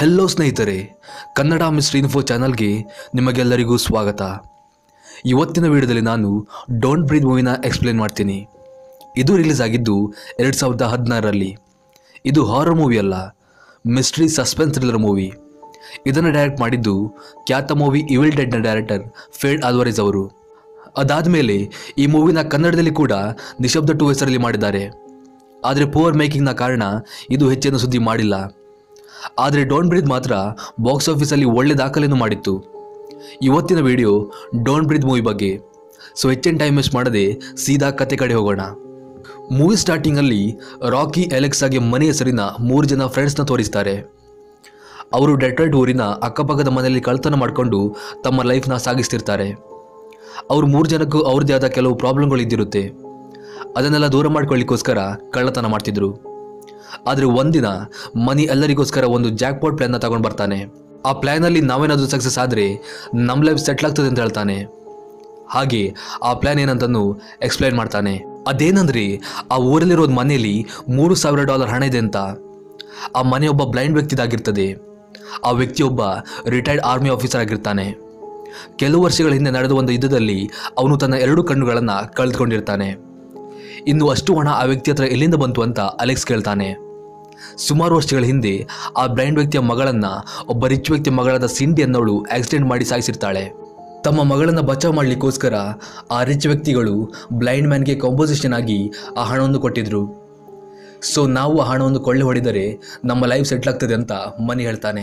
hello ಸ್ನೇಹಿತರೆ Kannada mystery info ಚಾನಲ್ಗೆ ನಿಮಗೆಲ್ಲರಿಗೂ ಸ್ವಾಗತ ಇವತ್ತಿನ ವಿಡಿಯೋದಲ್ಲಿ ನಾನು ಡೋಂಟ್ ಬ್ರೀದ್ ಮೂವಿನ ಎಕ್ಸ್ಪ್ಲೇನ್ ಮಾಡ್ತೀನಿ ಇದು ರಿಲೀಸ್ ಆಗಿದ್ದು ಎರಡು ಸಾವಿರದ ಹದಿನಾರರಲ್ಲಿ ಇದು ಹಾರರ್ ಮೂವಿ ಅಲ್ಲ ಮಿಸ್ಟ್ರಿ ಸಸ್ಪೆನ್ಸ್ ಥ್ರಿಲ್ಲರ್ ಮೂವಿ ಇದನ್ನು ಡೈರೆಕ್ಟ್ ಮಾಡಿದ್ದು ಖ್ಯಾತ ಮೂವಿ ಇವಿಲ್ ಡೆಡ್ನ ಡೈರೆಕ್ಟರ್ ಫೇಡ್ ಆಲ್ವರೇಜ್ ಅವರು ಅದಾದಮೇಲೆ ಈ ಮೂವಿನ ಕನ್ನಡದಲ್ಲಿ ಕೂಡ ನಿಶಬ್ದ ಟು ಹೆಸರಲ್ಲಿ ಮಾಡಿದ್ದಾರೆ ಆದರೆ ಪುವರ್ ಮೇಕಿಂಗ್ನ ಕಾರಣ ಇದು ಹೆಚ್ಚೇನು ಸುದ್ದಿ ಮಾಡಿಲ್ಲ ಆದರೆ ಡೋಂಟ್ ಬ್ರೀದ್ ಮಾತ್ರ ಬಾಕ್ಸ್ ಆಫೀಸಲ್ಲಿ ಒಳ್ಳೆ ದಾಖಲೆಯನ್ನು ಮಾಡಿತ್ತು ಇವತ್ತಿನ ವಿಡಿಯೋ ಡೋಂಟ್ ಬ್ರೀದ್ ಮೂವಿ ಬಗ್ಗೆ ಸೊ ಹೆಚ್ಚಿನ ಟೈಮ್ ವೇಸ್ಟ್ ಮಾಡದೆ ಸೀದಾ ಕತೆ ಕಡೆ ಹೋಗೋಣ ಮೂವಿ ಸ್ಟಾರ್ಟಿಂಗಲ್ಲಿ ರಾಕಿ ಎಲೆಕ್ಸ್ ಆಗಿ ಮನೆ ಹೆಸರಿನ ಮೂರು ಜನ ಫ್ರೆಂಡ್ಸ್ನ ತೋರಿಸ್ತಾರೆ ಅವರು ಡೆಟ್ರಾಯ್ಟ್ ಊರಿನ ಅಕ್ಕಪಕ್ಕದ ಮನೆಯಲ್ಲಿ ಕಳ್ತನ ಮಾಡಿಕೊಂಡು ತಮ್ಮ ಲೈಫ್ನ ಸಾಗಿಸ್ತಿರ್ತಾರೆ ಅವ್ರು ಮೂರು ಜನಕ್ಕೂ ಅವ್ರದ್ದೇ ಆದ ಕೆಲವು ಪ್ರಾಬ್ಲಮ್ಗಳು ಇದ್ದಿರುತ್ತೆ ಅದನ್ನೆಲ್ಲ ದೂರ ಮಾಡ್ಕೊಳ್ಳಿಕ್ಕೋಸ್ಕರ ಕಳ್ಳತನ ಮಾಡ್ತಿದ್ರು ಆದರೆ ಒಂದಿನ ಮನಿ ಎಲ್ಲರಿಗೋಸ್ಕರ ಒಂದು ಜಾಕ್ಪಾಟ್ ಪ್ಲಾನ್ನ ತಗೊಂಡು ಬರ್ತಾನೆ ಆ ಪ್ಲ್ಯಾನಲ್ಲಿ ನಾವೇನಾದರೂ ಸಕ್ಸಸ್ ಆದರೆ ನಮ್ಮ ಲೈಫ್ ಸೆಟ್ಲ್ ಆಗ್ತದೆ ಅಂತ ಹೇಳ್ತಾನೆ ಹಾಗೆ ಆ ಪ್ಲ್ಯಾನ್ ಏನಂತಂದು ಎಕ್ಸ್ಪ್ಲೈನ್ ಮಾಡ್ತಾನೆ ಅದೇನಂದ್ರೆ ಆ ಊರಲ್ಲಿರೋ ಮನೆಯಲ್ಲಿ ಮೂರು ಸಾವಿರ ಡಾಲರ್ ಹಣ ಇದೆ ಅಂತ ಆ ಮನೆ ಒಬ್ಬ ಬ್ಲೈಂಡ್ ವ್ಯಕ್ತಿದಾಗಿರ್ತದೆ ಆ ವ್ಯಕ್ತಿ ಒಬ್ಬ ರಿಟೈರ್ಡ್ ಆರ್ಮಿ ಆಫೀಸರ್ ಆಗಿರ್ತಾನೆ ಕೆಲವು ವರ್ಷಗಳ ಹಿಂದೆ ನಡೆದ ಒಂದು ಯುದ್ಧದಲ್ಲಿ ಅವನು ತನ್ನ ಎರಡು ಕಣ್ಣುಗಳನ್ನು ಕಳೆದುಕೊಂಡಿರ್ತಾನೆ ಇನ್ನು ಅಷ್ಟು ಹಣ ಆ ವ್ಯಕ್ತಿ ಹತ್ರ ಎಲ್ಲಿಂದ ಬಂತು ಅಂತ ಅಲೆಕ್ಸ್ ಕೇಳ್ತಾನೆ ಸುಮಾರು ವರ್ಷಗಳ ಹಿಂದೆ ಆ ಬ್ಲೈಂಡ್ ವ್ಯಕ್ತಿಯ ಮಗಳನ್ನ ಒಬ್ಬ ರಿಚ್ ವ್ಯಕ್ತಿಯ ಮಗಳಾದ ಸಿಂಡಿ ಅನ್ನೋಳು ಆಕ್ಸಿಡೆಂಟ್ ಮಾಡಿ ಸಾಯಿಸಿರ್ತಾಳೆ ತಮ್ಮ ಮಗಳನ್ನ ಬಚಾವ್ ಮಾಡಲಿಕ್ಕೋಸ್ಕರ ಆ ರಿಚ್ ವ್ಯಕ್ತಿಗಳು ಬ್ಲೈಂಡ್ ಮ್ಯಾನ್ಗೆ ಕಾಂಪೋಸಿಷನ್ ಆಗಿ ಆ ಹಣವನ್ನು ಕೊಟ್ಟಿದ್ರು ಸೊ ನಾವು ಆ ಹಣವನ್ನು ಕೊಳ್ಳೆ ಹೊಡೆದರೆ ನಮ್ಮ ಲೈಫ್ ಸೆಟ್ಲ್ ಆಗ್ತದೆ ಅಂತ ಮನಿ ಹೇಳ್ತಾನೆ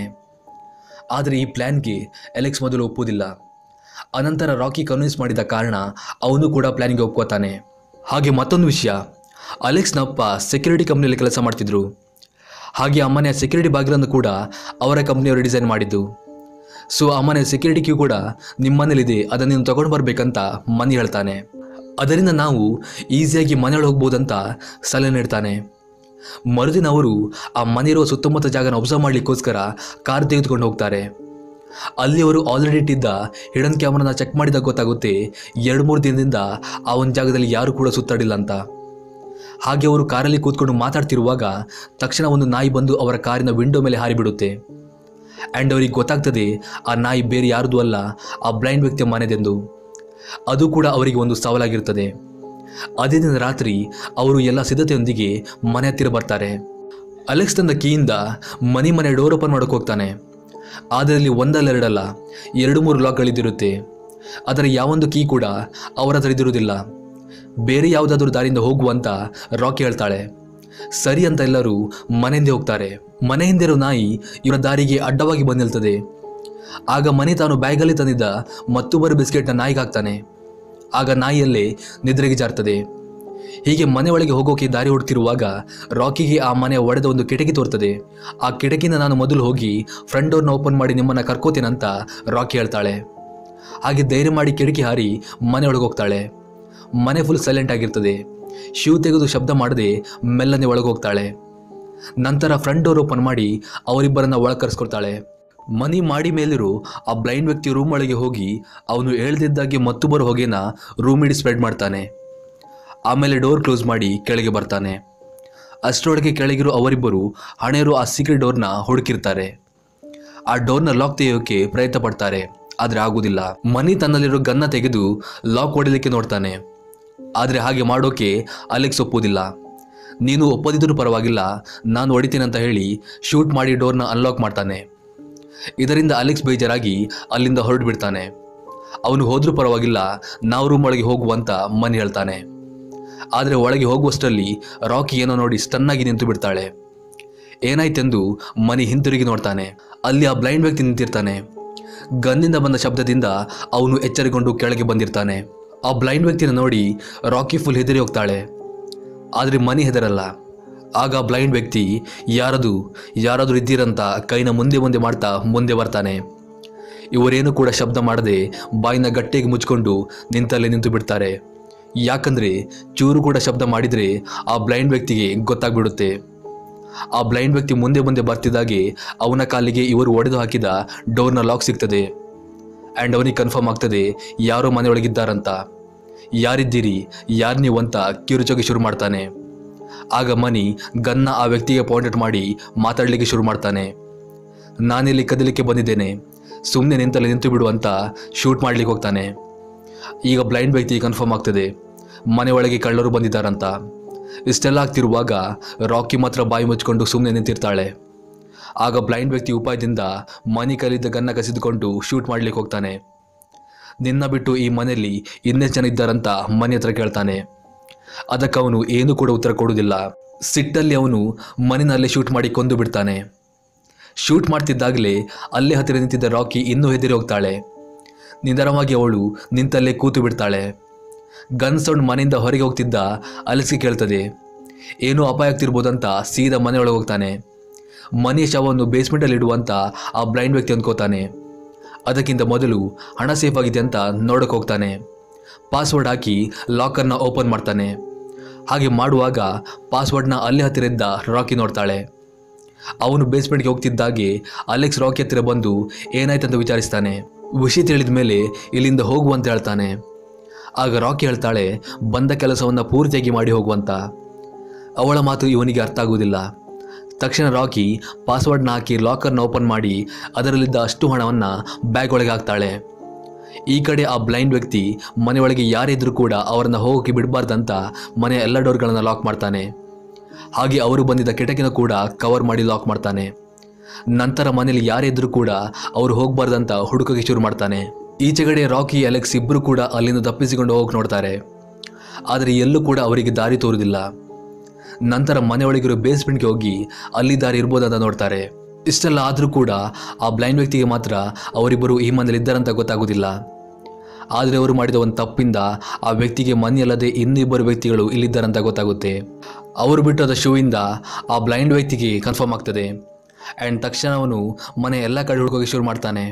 ಆದರೆ ಈ ಪ್ಲ್ಯಾನ್ಗೆ ಎಲೆಕ್ಸ್ ಮೊದಲು ಒಪ್ಪುವುದಿಲ್ಲ ಅನಂತರ ರಾಕಿ ಕನ್ವಿನ್ಸ್ ಮಾಡಿದ ಕಾರಣ ಅವನು ಕೂಡ ಪ್ಲ್ಯಾನ್ಗೆ ಒಪ್ಕೋತಾನೆ ಹಾಗೆ ಮತ್ತೊಂದು ವಿಷಯ ಅಲೆಕ್ಸ್ನ ಅಪ್ಪ ಸೆಕ್ಯೂರಿಟಿ ಕಂಪ್ನಿಯಲ್ಲಿ ಕೆಲಸ ಮಾಡ್ತಿದ್ರು ಹಾಗೆ ಆ ಮನೆಯ ಸೆಕ್ಯೂರಿಟಿ ಬಾಗಿಲನ್ನು ಕೂಡ ಅವರ ಕಂಪ್ನಿಯವರು ಡಿಸೈನ್ ಮಾಡಿದ್ದು ಸೊ ಆ ಮನೆಯ ಸೆಕ್ಯೂರಿಟಿ ಕ್ಯೂ ಕೂಡ ನಿಮ್ಮ ಮನೇಲಿದೆ ಅದನ್ನು ನೀನು ತಗೊಂಡು ಬರಬೇಕಂತ ಮನಿ ಹೇಳ್ತಾನೆ ಅದರಿಂದ ನಾವು ಈಸಿಯಾಗಿ ಮನೆಯೊಳಗೆ ಹೋಗ್ಬೋದಂತ ಸಲಹೆ ನೀಡ್ತಾನೆ ಮರುದಿನ ಅವರು ಆ ಮನೆ ಇರುವ ಸುತ್ತಮುತ್ತ ಜಾಗನ ಒಬ್ಸರ್ವ್ ಮಾಡಲಿಕ್ಕೋಸ್ಕರ ಕಾರ್ ತೆಗೆದುಕೊಂಡು ಹೋಗ್ತಾರೆ ಅಲ್ಲಿ ಅವರು ಆಲ್ರೆಡಿ ಇಟ್ಟಿದ್ದ ಹಿಡನ್ ಕ್ಯಾಮ್ರಾನ ಚೆಕ್ ಮಾಡಿದಾಗ ಗೊತ್ತಾಗುತ್ತೆ ಎರಡು ಮೂರು ದಿನದಿಂದ ಆ ಒಂದು ಜಾಗದಲ್ಲಿ ಯಾರು ಕೂಡ ಸುತ್ತಾಡಿಲ್ಲ ಅಂತ ಹಾಗೆ ಅವರು ಕಾರಲ್ಲಿ ಕೂತ್ಕೊಂಡು ಮಾತಾಡ್ತಿರುವಾಗ ತಕ್ಷಣ ಒಂದು ನಾಯಿ ಬಂದು ಅವರ ಕಾರಿನ ವಿಂಡೋ ಮೇಲೆ ಹಾರಿಬಿಡುತ್ತೆ ಆ್ಯಂಡ್ ಅವರಿಗೆ ಗೊತ್ತಾಗ್ತದೆ ಆ ನಾಯಿ ಬೇರೆ ಯಾರ್ದು ಅಲ್ಲ ಆ ಬ್ಲೈಂಡ್ ವ್ಯಕ್ತಿಯ ಮನೆದೆಂದು ಅದು ಕೂಡ ಅವರಿಗೆ ಒಂದು ಸವಾಲಾಗಿರ್ತದೆ ಅದೇ ದಿನ ರಾತ್ರಿ ಅವರು ಎಲ್ಲ ಸಿದ್ಧತೆಯೊಂದಿಗೆ ಮನೆ ಹತ್ತಿರ ಬರ್ತಾರೆ ಅಲೆಕ್ಸ್ ತಂದ ಕೀಯಿಂದ ಮನೆ ಮನೆ ಡೋರ್ ಓಪನ್ ಮಾಡೋಕೆ ಹೋಗ್ತಾನೆ ಅದರಲ್ಲಿ ಒಂದಲ್ಲೆರಡಲ್ಲ ಎರಡು ಮೂರು ಲಾಕ್ಗಳಿದ್ದಿರುತ್ತೆ ಅದರ ಯಾವೊಂದು ಕೀ ಕೂಡ ಅವರ ಹತ್ರ ಇದ್ದಿರುವುದಿಲ್ಲ ಬೇರೆ ಯಾವುದಾದ್ರೂ ದಾರಿಯಿಂದ ಹೋಗುವಂತ ರಾಕಿ ಹೇಳ್ತಾಳೆ ಸರಿ ಅಂತ ಎಲ್ಲರೂ ಮನೆ ಹಿಂದೆ ಹೋಗ್ತಾರೆ ಮನೆ ಹಿಂದೆ ಇರೋ ನಾಯಿ ಇವರ ದಾರಿಗೆ ಅಡ್ಡವಾಗಿ ಬಂದು ನಿಲ್ತದೆ ಆಗ ಮನೆ ತಾನು ಬ್ಯಾಗಲ್ಲಿ ತಂದಿದ್ದ ಮತ್ತೊಬ್ಬರು ಬಿಸ್ಕೆಟ್ನ ನಾಯಿಗೆ ಹಾಕ್ತಾನೆ ಆಗ ನಾಯಿಯಲ್ಲೇ ನಿದ್ರೆಗೆ ಜಾರ್ತದೆ ಹೀಗೆ ಮನೆ ಒಳಗೆ ಹೋಗೋಕೆ ದಾರಿ ಹುಡುಕ್ತಿರುವಾಗ ರಾಕಿಗೆ ಆ ಮನೆಯ ಒಡೆದ ಒಂದು ಕಿಟಕಿ ತೋರ್ತದೆ ಆ ಕಿಟಕಿನ ನಾನು ಮೊದಲು ಹೋಗಿ ಫ್ರಂಟ್ ಡೋರ್ನ ಓಪನ್ ಮಾಡಿ ನಿಮ್ಮನ್ನ ಕರ್ಕೋತೇನಂತ ರಾಕಿ ಹೇಳ್ತಾಳೆ ಹಾಗೆ ಧೈರ್ಯ ಮಾಡಿ ಕಿಟಕಿ ಹಾರಿ ಮನೆ ಒಳಗೆ ಹೋಗ್ತಾಳೆ ಮನೆ ಫುಲ್ ಸೈಲೆಂಟ್ ಆಗಿರ್ತದೆ ಶೂ ತೆಗೆದು ಶಬ್ದ ಮಾಡದೆ ಮೆಲ್ಲನೆ ಒಳಗೆ ಹೋಗ್ತಾಳೆ ನಂತರ ಫ್ರಂಟ್ ಡೋರ್ ಓಪನ್ ಮಾಡಿ ಅವರಿಬ್ಬರನ್ನ ಒಳಗೆ ಕರೆಸ್ಕೊಳ್ತಾಳೆ ಮನಿ ಮಾಡಿ ಮೇಲಿರೋ ಆ ಬ್ಲೈಂಡ್ ವ್ಯಕ್ತಿ ರೂಮ್ ಒಳಗೆ ಹೋಗಿ ಅವನು ಹೇಳ್ದಿದ್ದಾಗೆ ಮತ್ತೊಬ್ಬರು ಹೊಗೆನ ರೂಮ್ ಇಡಿ ಸ್ಪ್ರೆಡ್ ಮಾಡ್ತಾನೆ ಆಮೇಲೆ ಡೋರ್ ಕ್ಲೋಸ್ ಮಾಡಿ ಕೆಳಗೆ ಬರ್ತಾನೆ ಅಷ್ಟರೊಳಗೆ ಕೆಳಗಿರೋ ಅವರಿಬ್ಬರು ಹಣೆಯರು ಆ ಸೀಕ್ರೆಟ್ ಡೋರ್ನ ಹುಡುಕಿರ್ತಾರೆ ಆ ಡೋರ್ನ ಲಾಕ್ ತೆಗೆಯೋಕೆ ಪ್ರಯತ್ನ ಪಡ್ತಾರೆ ಆದರೆ ಆಗುವುದಿಲ್ಲ ಮನಿ ತನ್ನಲ್ಲಿರೋ ಗನ್ನ ತೆಗೆದು ಲಾಕ್ ಹೊಡಿಲಿಕ್ಕೆ ನೋಡ್ತಾನೆ ಆದರೆ ಹಾಗೆ ಮಾಡೋಕೆ ಅಲೆಕ್ಸ್ ಒಪ್ಪುವುದಿಲ್ಲ ನೀನು ಒಪ್ಪದಿದ್ರೂ ಪರವಾಗಿಲ್ಲ ನಾನು ಹೊಡಿತೀನಿ ಅಂತ ಹೇಳಿ ಶೂಟ್ ಮಾಡಿ ಡೋರ್ನ ಅನ್ಲಾಕ್ ಮಾಡ್ತಾನೆ ಇದರಿಂದ ಅಲೆಕ್ಸ್ ಬೇಜಾರಾಗಿ ಅಲ್ಲಿಂದ ಹೊರಟು ಬಿಡ್ತಾನೆ ಅವನು ಹೋದ್ರೂ ಪರವಾಗಿಲ್ಲ ನಾವು ರೂಮ್ ಒಳಗೆ ಹೋಗುವಂತ ಮನಿ ಹೇಳ್ತಾನೆ ಆದರೆ ಒಳಗೆ ಹೋಗುವಷ್ಟರಲ್ಲಿ ರಾಕಿ ಏನೋ ನೋಡಿ ಸ್ಟನ್ನಾಗಿ ನಿಂತು ಬಿಡ್ತಾಳೆ ಏನಾಯ್ತೆಂದು ಮನಿ ಹಿಂತಿರುಗಿ ನೋಡ್ತಾನೆ ಅಲ್ಲಿ ಆ ಬ್ಲೈಂಡ್ ವ್ಯಕ್ತಿ ನಿಂತಿರ್ತಾನೆ ಗನ್ನಿಂದ ಬಂದ ಶಬ್ದದಿಂದ ಅವನು ಎಚ್ಚರಿಕೊಂಡು ಕೆಳಗೆ ಬಂದಿರ್ತಾನೆ ಆ ಬ್ಲೈಂಡ್ ವ್ಯಕ್ತಿನ ನೋಡಿ ರಾಕಿ ಫುಲ್ ಹೆದರಿ ಹೋಗ್ತಾಳೆ ಆದರೆ ಮನಿ ಹೆದರಲ್ಲ ಆಗ ಬ್ಲೈಂಡ್ ವ್ಯಕ್ತಿ ಯಾರದು ಯಾರಾದರೂ ಇದ್ದೀರಂತ ಕೈನ ಮುಂದೆ ಮುಂದೆ ಮಾಡ್ತಾ ಮುಂದೆ ಬರ್ತಾನೆ ಇವರೇನು ಕೂಡ ಶಬ್ದ ಮಾಡದೆ ಬಾಯಿನ ಗಟ್ಟಿಗೆ ಮುಚ್ಕೊಂಡು ನಿಂತಲ್ಲೇ ನಿಂತು ಬಿಡ್ತಾರೆ ಯಾಕಂದ್ರೆ ಚೂರು ಕೂಡ ಶಬ್ದ ಮಾಡಿದರೆ ಆ ಬ್ಲೈಂಡ್ ವ್ಯಕ್ತಿಗೆ ಗೊತ್ತಾಗ್ಬಿಡುತ್ತೆ ಆ ಬ್ಲೈಂಡ್ ವ್ಯಕ್ತಿ ಮುಂದೆ ಮುಂದೆ ಬರ್ತಿದ್ದಾಗೆ ಅವನ ಕಾಲಿಗೆ ಇವರು ಒಡೆದು ಹಾಕಿದ ಡೋರ್ನ ಲಾಕ್ ಸಿಗ್ತದೆ ಆ್ಯಂಡ್ ಅವನಿಗೆ ಕನ್ಫರ್ಮ್ ಆಗ್ತದೆ ಯಾರೋ ಮನೆಯೊಳಗಿದ್ದಾರಂತ ಯಾರಿದ್ದೀರಿ ಯಾರು ನೀವು ಅಂತ ಕಿರುಚೋಗೆ ಶುರು ಮಾಡ್ತಾನೆ ಆಗ ಮನಿ ಗನ್ನ ಆ ವ್ಯಕ್ತಿಗೆ ಪಾಯಿಂಟ್ ಮಾಡಿ ಮಾತಾಡಲಿಕ್ಕೆ ಶುರು ಮಾಡ್ತಾನೆ ನಾನಿಲ್ಲಿ ಕದಲಿಕ್ಕೆ ಬಂದಿದ್ದೇನೆ ಸುಮ್ಮನೆ ನಿಂತಲ್ಲಿ ನಿಂತು ಬಿಡು ಅಂತ ಶೂಟ್ ಮಾಡ್ಲಿಕ್ಕೆ ಹೋಗ್ತಾನೆ ಈಗ ಬ್ಲೈಂಡ್ ವ್ಯಕ್ತಿ ಕನ್ಫರ್ಮ್ ಆಗ್ತದೆ ಮನೆ ಒಳಗೆ ಕಳ್ಳರು ಬಂದಿದ್ದಾರಂತ ಇಷ್ಟೆಲ್ಲ ಆಗ್ತಿರುವಾಗ ರಾಕಿ ಮಾತ್ರ ಬಾಯಿ ಮುಚ್ಕೊಂಡು ಸುಮ್ಮನೆ ನಿಂತಿರ್ತಾಳೆ ಆಗ ಬ್ಲೈಂಡ್ ವ್ಯಕ್ತಿ ಉಪಾಯದಿಂದ ಮನೆ ಕಲಿದ್ದ ಗನ್ನ ಕಸಿದುಕೊಂಡು ಶೂಟ್ ಮಾಡ್ಲಿಕ್ಕೆ ಹೋಗ್ತಾನೆ ನಿನ್ನ ಬಿಟ್ಟು ಈ ಮನೆಯಲ್ಲಿ ಇನ್ನೆಷ್ಟು ಜನ ಇದ್ದಾರಂತ ಮನೆ ಹತ್ರ ಕೇಳ್ತಾನೆ ಅದಕ್ಕೆ ಅವನು ಏನೂ ಕೂಡ ಉತ್ತರ ಕೊಡುವುದಿಲ್ಲ ಸಿಟ್ಟಲ್ಲಿ ಅವನು ಮನೆಯಲ್ಲೇ ಶೂಟ್ ಮಾಡಿ ಕೊಂದು ಬಿಡ್ತಾನೆ ಶೂಟ್ ಮಾಡ್ತಿದ್ದಾಗಲೇ ಅಲ್ಲೇ ಹತ್ತಿರ ನಿಂತಿದ್ದ ರಾಕಿ ಇನ್ನೂ ಹೆದರಿ ಹೋಗ್ತಾಳೆ ನಿಧಾನವಾಗಿ ಅವಳು ನಿಂತಲ್ಲೇ ಕೂತು ಬಿಡ್ತಾಳೆ ಗನ್ ಸೌಂಡ್ ಮನೆಯಿಂದ ಹೊರಗೆ ಹೋಗ್ತಿದ್ದ ಅಲೆಕ್ಸ್ಗೆ ಕೇಳ್ತದೆ ಏನೋ ಅಪಾಯ ಆಗ್ತಿರ್ಬೋದಂತ ಸೀದಾ ಮನೆಯೊಳಗೆ ಹೋಗ್ತಾನೆ ಮನೆಯ ಶವವನ್ನು ಬೇಸ್ಮೆಂಟಲ್ಲಿ ಇಡುವಂತ ಆ ಬ್ಲೈಂಡ್ ವ್ಯಕ್ತಿ ಅಂದ್ಕೋತಾನೆ ಅದಕ್ಕಿಂತ ಮೊದಲು ಹಣ ಸೇಫ್ ಆಗಿದೆ ಅಂತ ನೋಡಕ್ಕೆ ಹೋಗ್ತಾನೆ ಪಾಸ್ವರ್ಡ್ ಹಾಕಿ ಲಾಕರ್ನ ಓಪನ್ ಮಾಡ್ತಾನೆ ಹಾಗೆ ಮಾಡುವಾಗ ಪಾಸ್ವರ್ಡ್ನ ಅಲ್ಲೇ ಹತ್ತಿರ ಇದ್ದ ರಾಕಿ ನೋಡ್ತಾಳೆ ಅವನು ಬೇಸ್ಮೆಂಟ್ಗೆ ಹೋಗ್ತಿದ್ದಾಗೆ ಅಲೆಕ್ಸ್ ರಾಕಿ ಹತ್ತಿರ ಬಂದು ಏನಾಯ್ತಂತ ವಿಚಾರಿಸ್ತಾನೆ ವಿಷಯ ತಿಳಿದ ಮೇಲೆ ಇಲ್ಲಿಂದ ಹೋಗುವಂತ ಹೇಳ್ತಾನೆ ಆಗ ರಾಕಿ ಹೇಳ್ತಾಳೆ ಬಂದ ಕೆಲಸವನ್ನು ಪೂರ್ತಿಯಾಗಿ ಮಾಡಿ ಹೋಗುವಂತ ಅವಳ ಮಾತು ಇವನಿಗೆ ಅರ್ಥ ಆಗುವುದಿಲ್ಲ ತಕ್ಷಣ ರಾಕಿ ಪಾಸ್ವರ್ಡ್ನ ಹಾಕಿ ಲಾಕರ್ನ ಓಪನ್ ಮಾಡಿ ಅದರಲ್ಲಿದ್ದ ಅಷ್ಟು ಹಣವನ್ನು ಬ್ಯಾಗ್ ಒಳಗೆ ಹಾಕ್ತಾಳೆ ಈ ಕಡೆ ಆ ಬ್ಲೈಂಡ್ ವ್ಯಕ್ತಿ ಮನೆಯೊಳಗೆ ಯಾರಿದ್ರೂ ಕೂಡ ಅವರನ್ನು ಹೋಗೋಕೆ ಬಿಡಬಾರ್ದಂತ ಮನೆಯ ಎಲ್ಲ ಡೋರ್ಗಳನ್ನು ಲಾಕ್ ಮಾಡ್ತಾನೆ ಹಾಗೆ ಅವರು ಬಂದಿದ್ದ ಕಿಟಕಿನ ಕೂಡ ಕವರ್ ಮಾಡಿ ಲಾಕ್ ಮಾಡ್ತಾನೆ ನಂತರ ಮನೇಲಿ ಯಾರಿದ್ರೂ ಕೂಡ ಅವರು ಹೋಗಬಾರ್ದಂತ ಹುಡುಕಕ್ಕೆ ಶುರು ಮಾಡ್ತಾನೆ ಈಚೆಗಡೆ ರಾಕಿ ಅಲೆಕ್ಸ್ ಇಬ್ಬರು ಕೂಡ ಅಲ್ಲಿಂದ ತಪ್ಪಿಸಿಕೊಂಡು ಹೋಗಕ್ಕೆ ನೋಡ್ತಾರೆ ಆದರೆ ಎಲ್ಲೂ ಕೂಡ ಅವರಿಗೆ ದಾರಿ ತೋರುವುದಿಲ್ಲ ನಂತರ ಮನೆಯೊಳಗಿರೋ ಬೇಸ್ಮೆಂಟ್ಗೆ ಹೋಗಿ ಅಲ್ಲಿ ದಾರಿ ಇರ್ಬೋದಂತ ನೋಡ್ತಾರೆ ಇಷ್ಟೆಲ್ಲ ಆದರೂ ಕೂಡ ಆ ಬ್ಲೈಂಡ್ ವ್ಯಕ್ತಿಗೆ ಮಾತ್ರ ಅವರಿಬ್ಬರು ಈ ಮನೇಲಿ ಇದ್ದಾರಂತ ಗೊತ್ತಾಗೋದಿಲ್ಲ ಆದರೆ ಅವರು ಮಾಡಿದ ಒಂದು ತಪ್ಪಿಂದ ಆ ವ್ಯಕ್ತಿಗೆ ಮನೆಯಲ್ಲದೆ ಇನ್ನಿಬ್ಬರು ವ್ಯಕ್ತಿಗಳು ಇಲ್ಲಿದ್ದಾರಂತ ಗೊತ್ತಾಗುತ್ತೆ ಅವರು ಬಿಟ್ಟದ ಶೂವಿಂದ ಆ ಬ್ಲೈಂಡ್ ವ್ಯಕ್ತಿಗೆ ಕನ್ಫರ್ಮ್ ಆಗ್ತದೆ ಆ್ಯಂಡ್ ತಕ್ಷಣ ಅವನು ಮನೆ ಎಲ್ಲ ಕಡೆ ಹುಡುಕೋಕೆ ಶುರು ಮಾಡ್ತಾನೆ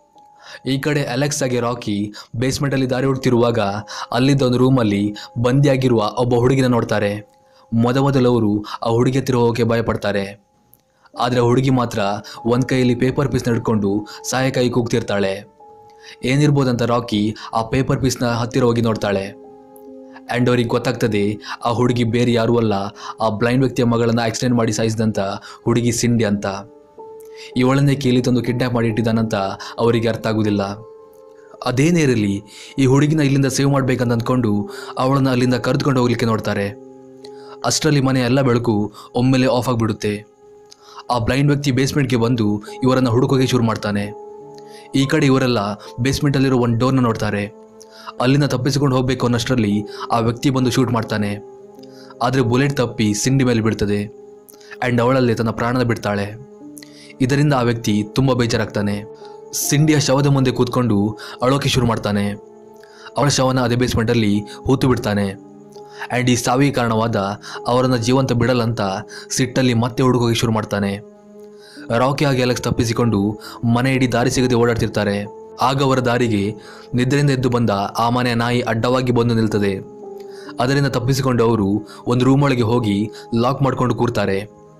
ಈ ಕಡೆ ಅಲೆಕ್ಸ್ ಆಗಿ ರಾಕಿ ಬೇಸ್ಮೆಂಟಲ್ಲಿ ದಾರಿ ಹುಡುಕ್ತಿರುವಾಗ ಅಲ್ಲಿದ್ದ ಒಂದು ರೂಮಲ್ಲಿ ಬಂದಿಯಾಗಿರುವ ಒಬ್ಬ ಹುಡುಗಿನ ನೋಡ್ತಾರೆ ಮೊದಮೊದಲು ಅವರು ಆ ಹುಡುಗಿ ಹತ್ತಿರ ಹೋಗೋಕೆ ಭಯಪಡ್ತಾರೆ ಆದರೆ ಆ ಹುಡುಗಿ ಮಾತ್ರ ಒಂದು ಕೈಯಲ್ಲಿ ಪೇಪರ್ ಪೀಸ್ನ ಹಿಡ್ಕೊಂಡು ಸಹಾಯಕ್ಕಾಗಿ ಕೂಗ್ತಿರ್ತಾಳೆ ಏನಿರ್ಬೋದಂತ ರಾಕಿ ಆ ಪೇಪರ್ ಪೀಸ್ನ ಹತ್ತಿರ ಹೋಗಿ ನೋಡ್ತಾಳೆ ಆ್ಯಂಡ್ ಅವ್ರಿಗೆ ಗೊತ್ತಾಗ್ತದೆ ಆ ಹುಡುಗಿ ಬೇರೆ ಯಾರೂ ಅಲ್ಲ ಆ ಬ್ಲೈಂಡ್ ವ್ಯಕ್ತಿಯ ಮಗಳನ್ನು ಆಕ್ಸಿಡೆಂಟ್ ಮಾಡಿ ಸಾಯಿಸಿದಂಥ ಹುಡುಗಿ ಸಿಂಡಿ ಅಂತ ಇವಳನ್ನೇ ಕೇಳಿ ತಂದು ಕಿಡ್ನ್ಯಾಪ್ ಮಾಡಿ ಇಟ್ಟಿದ್ದಾನಂತ ಅವರಿಗೆ ಅರ್ಥ ಆಗೋದಿಲ್ಲ ಅದೇನೇ ಇರಲಿ ಈ ಹುಡುಗಿನ ಇಲ್ಲಿಂದ ಸೇವ್ ಮಾಡ್ಬೇಕಂತ ಅಂದ್ಕೊಂಡು ಅವಳನ್ನು ಅಲ್ಲಿಂದ ಕರೆದುಕೊಂಡು ಹೋಗ್ಲಿಕ್ಕೆ ನೋಡ್ತಾರೆ ಅಷ್ಟರಲ್ಲಿ ಮನೆ ಎಲ್ಲ ಬೆಳಕು ಒಮ್ಮೆಲೆ ಆಫ್ ಆಗಿಬಿಡುತ್ತೆ ಆ ಬ್ಲೈಂಡ್ ವ್ಯಕ್ತಿ ಬೇಸ್ಮೆಂಟ್ಗೆ ಬಂದು ಇವರನ್ನು ಹುಡುಕೋಕೆ ಶುರು ಮಾಡ್ತಾನೆ ಈ ಕಡೆ ಇವರೆಲ್ಲ ಬೇಸ್ಮೆಂಟಲ್ಲಿರೋ ಒಂದು ಡೋರ್ನ ನೋಡ್ತಾರೆ ಅಲ್ಲಿಂದ ತಪ್ಪಿಸಿಕೊಂಡು ಹೋಗಬೇಕು ಅನ್ನೋಷ್ಟರಲ್ಲಿ ಆ ವ್ಯಕ್ತಿ ಬಂದು ಶೂಟ್ ಮಾಡ್ತಾನೆ ಆದರೆ ಬುಲೆಟ್ ತಪ್ಪಿ ಸಿಂಡಿ ಮೇಲೆ ಬೀಳ್ತದೆ ಆ್ಯಂಡ್ ಅವಳಲ್ಲಿ ತನ್ನ ಪ್ರಾಣನ ಬಿಡ್ತಾಳೆ ಇದರಿಂದ ಆ ವ್ಯಕ್ತಿ ತುಂಬ ಬೇಜಾರಾಗ್ತಾನೆ ಸಿಂಡಿಯ ಶವದ ಮುಂದೆ ಕೂತ್ಕೊಂಡು ಅಳೋಕೆ ಶುರು ಮಾಡ್ತಾನೆ ಅವಳ ಶವನ ಅದೇ ಬೇಸ್ಮೆಂಟಲ್ಲಿ ಹೂತು ಬಿಡ್ತಾನೆ ಆ್ಯಂಡ್ ಈ ಸಾವಿಗೆ ಕಾರಣವಾದ ಅವರನ್ನು ಜೀವಂತ ಬಿಡಲ್ಲಂತ ಸಿಟ್ಟಲ್ಲಿ ಮತ್ತೆ ಹುಡುಕೋಕೆ ಶುರು ಮಾಡ್ತಾನೆ ರಾಕಿ ಆಗಿ ಅಲೆಕ್ಸ್ ತಪ್ಪಿಸಿಕೊಂಡು ಮನೆ ಇಡೀ ದಾರಿ ಸಿಗದೆ ಓಡಾಡ್ತಿರ್ತಾರೆ ಆಗ ಅವರ ದಾರಿಗೆ ನಿದ್ರೆಯಿಂದ ಎದ್ದು ಬಂದ ಆ ಮನೆಯ ನಾಯಿ ಅಡ್ಡವಾಗಿ ಬಂದು ನಿಲ್ತದೆ ಅದರಿಂದ ತಪ್ಪಿಸಿಕೊಂಡು ಅವರು ಒಂದು ರೂಮ್ ಒಳಗೆ ಹೋಗಿ ಲಾಕ್ ಮಾಡ್ಕೊಂಡು ಕೂರ್ತಾರೆ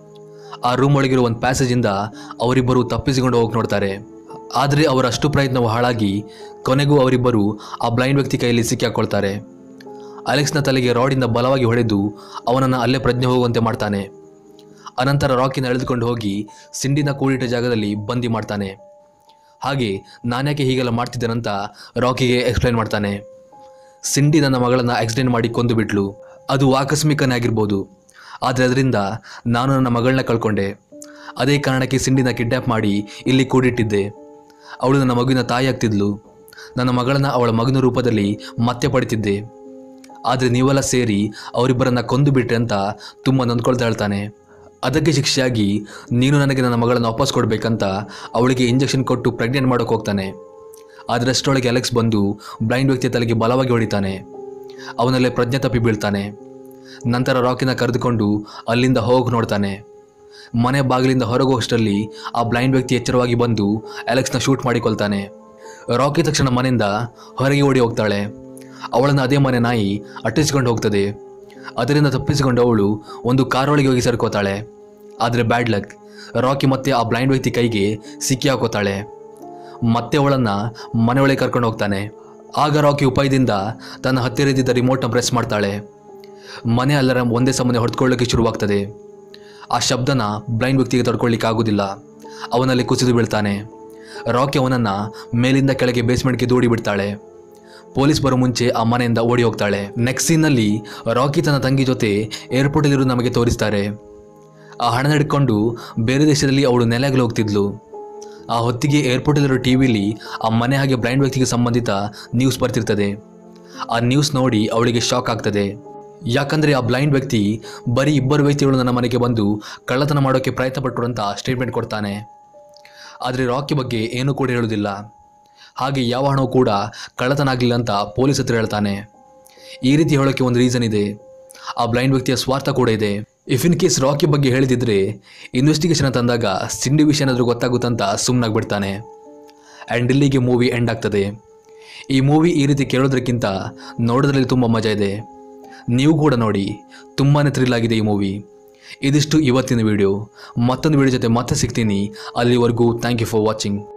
ಆ ರೂಮ್ ಒಳಗಿರೋ ಒಂದು ಪ್ಯಾಸೇಜಿಂದ ಅವರಿಬ್ಬರು ತಪ್ಪಿಸಿಕೊಂಡು ಹೋಗಿ ನೋಡ್ತಾರೆ ಆದರೆ ಅವರ ಅಷ್ಟು ಪ್ರಯತ್ನವು ಹಾಳಾಗಿ ಕೊನೆಗೂ ಅವರಿಬ್ಬರು ಆ ಬ್ಲೈಂಡ್ ವ್ಯಕ್ತಿ ಕೈಯಲ್ಲಿ ಸಿಕ್ಕಾಕೊಳ್ತಾರೆ ಅಲೆಕ್ಸ್ನ ತಲೆಗೆ ರಾಡಿಂದ ಬಲವಾಗಿ ಹೊಡೆದು ಅವನನ್ನು ಅಲ್ಲೇ ಪ್ರಜ್ಞೆ ಹೋಗುವಂತೆ ಮಾಡ್ತಾನೆ ಅನಂತರ ರಾಕಿನ ಎಳೆದುಕೊಂಡು ಹೋಗಿ ಸಿಂಡಿನ ಕೂಡಿಟ್ಟ ಜಾಗದಲ್ಲಿ ಬಂದಿ ಮಾಡ್ತಾನೆ ಹಾಗೆ ನಾನ್ಯಾಕೆ ಹೀಗೆಲ್ಲ ಮಾಡ್ತಿದ್ದೇನಂತ ರಾಕಿಗೆ ಎಕ್ಸ್ಪ್ಲೈನ್ ಮಾಡ್ತಾನೆ ಸಿಂಡಿ ನನ್ನ ಮಗಳನ್ನು ಆಕ್ಸಿಡೆಂಟ್ ಮಾಡಿ ಕೊಂದು ಬಿಟ್ಲು ಅದು ಆಕಸ್ಮಿಕನೇ ಆಗಿರ್ಬೋದು ಆದರೆ ಅದರಿಂದ ನಾನು ನನ್ನ ಮಗಳನ್ನ ಕಳ್ಕೊಂಡೆ ಅದೇ ಕಾರಣಕ್ಕೆ ಸಿಂಡಿನ ಕಿಡ್ನ್ಯಾಪ್ ಮಾಡಿ ಇಲ್ಲಿ ಕೂಡಿಟ್ಟಿದ್ದೆ ಅವಳು ನನ್ನ ಮಗುವಿನ ತಾಯಿ ಆಗ್ತಿದ್ಲು ನನ್ನ ಮಗಳನ್ನ ಅವಳ ಮಗನ ರೂಪದಲ್ಲಿ ಮತ್ತೆ ಪಡಿತಿದ್ದೆ ಆದರೆ ನೀವೆಲ್ಲ ಸೇರಿ ಅವರಿಬ್ಬರನ್ನ ಕೊಂದು ಬಿಟ್ರೆ ಅಂತ ತುಂಬ ನೊಂದ್ಕೊಳ್ತಾ ಹೇಳ್ತಾನೆ ಅದಕ್ಕೆ ಶಿಕ್ಷೆಯಾಗಿ ನೀನು ನನಗೆ ನನ್ನ ಮಗಳನ್ನು ವಾಪಸ್ ಕೊಡಬೇಕಂತ ಅವಳಿಗೆ ಇಂಜೆಕ್ಷನ್ ಕೊಟ್ಟು ಪ್ರೆಗ್ನೆಂಟ್ ಮಾಡೋಕೆ ಹೋಗ್ತಾನೆ ಆದರೆ ಅಷ್ಟರೊಳಗೆ ಅಲೆಕ್ಸ್ ಬಂದು ಬ್ಲೈಂಡ್ ವ್ಯಕ್ತಿಯ ತಲೆಗೆ ಬಲವಾಗಿ ಹೊಡಿತಾನೆ ಅವನಲ್ಲೇ ಪ್ರಜ್ಞೆ ತಪ್ಪಿ ಬೀಳ್ತಾನೆ ನಂತರ ರಾಕಿನ ಕರೆದುಕೊಂಡು ಅಲ್ಲಿಂದ ಹೋಗಿ ನೋಡ್ತಾನೆ ಮನೆ ಬಾಗಿಲಿಂದ ಹೊರಗೋಷ್ಟರಲ್ಲಿ ಆ ಬ್ಲೈಂಡ್ ವ್ಯಕ್ತಿ ಎಚ್ಚರವಾಗಿ ಬಂದು ಅಲೆಕ್ಸ್ನ ಶೂಟ್ ಮಾಡಿಕೊಳ್ತಾನೆ ರಾಕಿ ತಕ್ಷಣ ಮನೆಯಿಂದ ಹೊರಗೆ ಓಡಿ ಹೋಗ್ತಾಳೆ ಅವಳನ್ನು ಅದೇ ಮನೆ ನಾಯಿ ಅಟ್ಟಿಸಿಕೊಂಡು ಹೋಗ್ತದೆ ಅದರಿಂದ ತಪ್ಪಿಸಿಕೊಂಡು ಅವಳು ಒಂದು ಕಾರೊಳಗೆ ಹೋಗಿ ಸೇರ್ಕೋತಾಳೆ ಆದರೆ ಬ್ಯಾಡ್ ಲಕ್ ರಾಕಿ ಮತ್ತೆ ಆ ಬ್ಲೈಂಡ್ ವ್ಯಕ್ತಿ ಕೈಗೆ ಸಿಕ್ಕಿ ಹಾಕೋತಾಳೆ ಮತ್ತೆ ಅವಳನ್ನು ಮನೆಯೊಳಗೆ ಕರ್ಕೊಂಡು ಹೋಗ್ತಾನೆ ಆಗ ರಾಕಿ ಉಪಾಯದಿಂದ ತನ್ನ ಹತ್ತಿರ ಇದ್ದಿದ್ದ ರಿಮೋಟ್ನ ಪ್ರೆಸ್ ಮಾಡ್ತಾಳೆ ಮನೆ ಅಲಾರಂ ಒಂದೇ ಸಮನೆ ಹೊಡೆದುಕೊಳ್ಳೋಕೆ ಶುರುವಾಗ್ತದೆ ಆ ಶಬ್ದನ ಬ್ಲೈಂಡ್ ವ್ಯಕ್ತಿಗೆ ತಡ್ಕೊಳ್ಳಿಕ್ಕೆ ಆಗೋದಿಲ್ಲ ಅವನಲ್ಲಿ ಕುಸಿದು ಬೀಳ್ತಾನೆ ರಾಕಿ ಅವನನ್ನು ಮೇಲಿಂದ ಕೆಳಗೆ ಬೇಸ್ಮೆಂಟ್ಗೆ ದೂಡಿ ಬಿಡ್ತಾಳೆ ಪೊಲೀಸ್ ಬರೋ ಮುಂಚೆ ಆ ಮನೆಯಿಂದ ಓಡಿ ಹೋಗ್ತಾಳೆ ನೆಕ್ಸ್ಟ್ ಸೀನ್ನಲ್ಲಿ ರಾಕಿ ತನ್ನ ತಂಗಿ ಜೊತೆ ಏರ್ಪೋರ್ಟಲ್ಲಿರೋ ನಮಗೆ ತೋರಿಸ್ತಾರೆ ಆ ಹಣ ಹಿಡ್ಕೊಂಡು ಬೇರೆ ದೇಶದಲ್ಲಿ ಅವಳು ನೆಲೆಗಲು ಹೋಗ್ತಿದ್ಲು ಆ ಹೊತ್ತಿಗೆ ಏರ್ಪೋರ್ಟಲ್ಲಿರೋ ಟಿ ವಿಲಿ ಆ ಮನೆ ಹಾಗೆ ಬ್ಲೈಂಡ್ ವ್ಯಕ್ತಿಗೆ ಸಂಬಂಧಿತ ನ್ಯೂಸ್ ಬರ್ತಿರ್ತದೆ ಆ ನ್ಯೂಸ್ ನೋಡಿ ಅವಳಿಗೆ ಶಾಕ್ ಆಗ್ತದೆ ಯಾಕಂದರೆ ಆ ಬ್ಲೈಂಡ್ ವ್ಯಕ್ತಿ ಬರೀ ಇಬ್ಬರು ವ್ಯಕ್ತಿಗಳು ನನ್ನ ಮನೆಗೆ ಬಂದು ಕಳ್ಳತನ ಮಾಡೋಕ್ಕೆ ಪ್ರಯತ್ನ ಪಟ್ಟರು ಅಂತ ಸ್ಟೇಟ್ಮೆಂಟ್ ಕೊಡ್ತಾನೆ ಆದರೆ ರಾಕಿ ಬಗ್ಗೆ ಏನೂ ಕೂಡ ಹೇಳೋದಿಲ್ಲ ಹಾಗೆ ಯಾವ ಹಣವೂ ಕೂಡ ಕಳ್ಳತನ ಆಗಲಿಲ್ಲ ಅಂತ ಪೊಲೀಸ್ ಹತ್ರ ಹೇಳ್ತಾನೆ ಈ ರೀತಿ ಹೇಳೋಕ್ಕೆ ಒಂದು ರೀಸನ್ ಇದೆ ಆ ಬ್ಲೈಂಡ್ ವ್ಯಕ್ತಿಯ ಸ್ವಾರ್ಥ ಕೂಡ ಇದೆ ಇಫ್ ಇನ್ ಕೇಸ್ ರಾಕಿ ಬಗ್ಗೆ ಹೇಳಿದಿದ್ರೆ ಇನ್ವೆಸ್ಟಿಗೇಷನ್ ಅಂತ ಅಂದಾಗ ಸಿಂಡಿ ವಿಷಯ ಏನಾದರೂ ಗೊತ್ತಾಗುತ್ತಂತ ಸುಮ್ಮನಾಗ್ಬಿಡ್ತಾನೆ ಆ್ಯಂಡ್ ಇಲ್ಲಿಗೆ ಮೂವಿ ಎಂಡ್ ಆಗ್ತದೆ ಈ ಮೂವಿ ಈ ರೀತಿ ಕೇಳೋದಕ್ಕಿಂತ ನೋಡೋದ್ರಲ್ಲಿ ತುಂಬ ಮಜಾ ಇದೆ ನೀವು ಕೂಡ ನೋಡಿ ತುಂಬಾ ಥ್ರಿಲ್ ಆಗಿದೆ ಈ ಮೂವಿ ಇದಿಷ್ಟು ಇವತ್ತಿನ ವಿಡಿಯೋ ಮತ್ತೊಂದು ವಿಡಿಯೋ ಜೊತೆ ಮತ್ತೆ ಸಿಗ್ತೀನಿ ಅಲ್ಲಿವರೆಗೂ ಥ್ಯಾಂಕ್ ಯು ಫಾರ್ ವಾಚಿಂಗ್